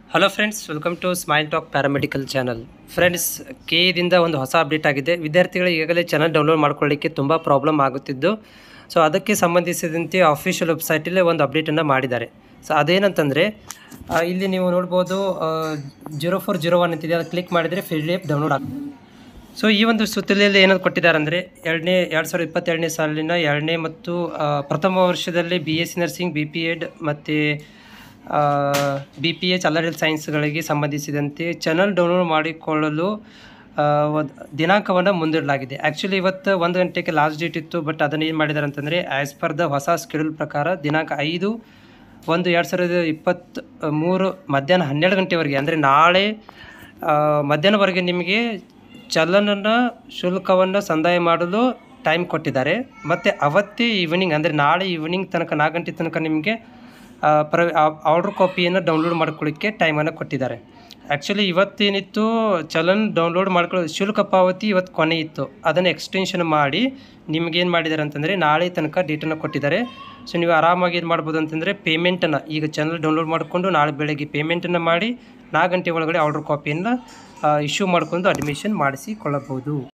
hello friends welcome to smile talk paramedical channel friends ಕೆ ದಿಂದ ಒಂದು ಹೊಸ ಅಪ್ಡೇಟ್ ಆಗಿದೆ ವಿದ್ಯಾರ್ಥಿಗಳು ಈಗಾಗಲೇ ಚಾನಲ್ ಡೌನ್ಲೋಡ್ ಮಾಡ್ಕೊಳ್ಳಿಕ್ಕೆ ತುಂಬ ಪ್ರಾಬ್ಲಮ್ ಆಗುತ್ತಿದ್ದು ಸೊ ಅದಕ್ಕೆ ಸಂಬಂಧಿಸಿದಂತೆ ಅಫಿಷಿಯಲ್ ವೆಬ್ಸೈಟಲ್ಲೇ ಒಂದು ಅಪ್ಡೇಟನ್ನು ಮಾಡಿದ್ದಾರೆ ಸೊ ಅದೇನಂತಂದರೆ ಆ, ಇಲ್ಲಿ ನೀವು ನೋಡ್ಬೋದು ಜೀರೋ ಫೋರ್ ಜೀರೋ ಒನ್ ಅಂತಿದೆ ಅದು ಕ್ಲಿಕ್ ಮಾಡಿದರೆ ಪಿ ಡಿ ಎಫ್ ಡೌನ್ಲೋಡ್ ಆಗ್ತದೆ ಸೊ ಈ ಒಂದು ಸುತ್ತಲೆಯಲ್ಲಿ ಏನಾದ್ರು ಕೊಟ್ಟಿದ್ದಾರೆ ಅಂದರೆ ಎರಡನೇ ಎರಡು ಸಾವಿರದ ಇಪ್ಪತ್ತೆರಡನೇ ಸಾಲಿನ ಎರಡನೇ ಮತ್ತು ಆ, ಪ್ರಥಮ ವರ್ಷದಲ್ಲಿ B S C nursing B P Ed ಮತ್ತು ಬಿ ಪಿ ಎಚ್ ಅಲರ್ಟ್ ಸೈನ್ಸ್ಗಳಿಗೆ ಸಂಬಂಧಿಸಿದಂತೆ ಚಾನಲ್ ಡೌನ್ಲೋಡ್ ಮಾಡಿಕೊಳ್ಳಲು ಆ, ಒಂದು ದಿನಾಂಕವನ್ನು ಮುಂದೂಡಲಾಗಿದೆ ಆ್ಯಕ್ಚುಲಿ ಇವತ್ತು ಒಂದು ಗಂಟೆಗೆ ಲಾಸ್ಟ್ ಡೇಟ್ ಇತ್ತು ಬಟ್ ಅದನ್ನು ಏನು ಮಾಡಿದ್ದಾರೆ ಅಂತಂದರೆ ಆ್ಯಸ್ ಪರ್ ದ ಹೊಸ ಸ್ಕೆಡ್ಯೂಲ್ ಪ್ರಕಾರ ದಿನಾಂಕ ಐದು ಒಂದು ಎರಡು ಸಾವಿರದ ಇಪ್ಪತ್ತ್ ಮೂರು ಮಧ್ಯಾಹ್ನ ಹನ್ನೆರಡು ಗಂಟೆವರೆಗೆ ಅಂದರೆ ನಾಳೆ ಆ, ಮಧ್ಯಾಹ್ನವರೆಗೆ ನಿಮಗೆ ಚಲನನ ಶುಲ್ಕವನ್ನು ಸಂದಾಯ ಮಾಡಲು ಟೈಮ್ ಕೊಟ್ಟಿದ್ದಾರೆ ಮತ್ತು ಅವತ್ತೇ ಈವ್ನಿಂಗ್ ಅಂದರೆ ನಾಳೆ ಈವ್ನಿಂಗ್ ತನಕ ನಾಲ್ಕು ಗಂಟೆ ತನಕ ನಿಮಗೆ ಆ, ಪ್ರ ಆರ್ಡ್ರ್ ಕಾಪಿಯನ್ನು ಡೌನ್ಲೋಡ್ ಮಾಡ್ಕೊಳ್ಳಿಕ್ಕೆ ಟೈಮನ್ನು ಕೊಟ್ಟಿದ್ದಾರೆ ಆ್ಯಕ್ಚುಲಿ ಇವತ್ತೇನಿತ್ತು ಚಲನ್ ಡೌನ್ಲೋಡ್ ಮಾಡ್ಕೊಳ್ಳೋ ಶುಲ್ಕ ಪಾವತಿ ಇವತ್ತು ಕೊನೆ ಇತ್ತು ಅದನ್ನು ಎಕ್ಸ್ಟೆನ್ಷನ್ ಮಾಡಿ ನಿಮ್ಗೇನು ಮಾಡಿದ್ದಾರೆ ಅಂತಂದರೆ ನಾಳೆ ತನಕ ಡೇಟನ್ನು ಕೊಟ್ಟಿದ್ದಾರೆ ಸೊ ನೀವು ಆರಾಮಾಗಿ ಏನು ಮಾಡ್ಬೋದು ಅಂತಂದರೆ ಪೇಮೆಂಟನ್ನು ಈಗ ಚಾನಲ್ ಡೌನ್ಲೋಡ್ ಮಾಡಿಕೊಂಡು ನಾಳೆ ಬೆಳಗ್ಗೆ ಪೇಮೆಂಟನ್ನು ಮಾಡಿ ನಾಲ್ಕು ಗಂಟೆ ಒಳಗಡೆ ಆರ್ಡ್ರ್ ಕಾಪಿಯನ್ನು ಇಶ್ಯೂ ಮಾಡ್ಕೊಂಡು ಅಡ್ಮಿಷನ್ ಮಾಡಿಸಿಕೊಳ್ಳಬಹುದು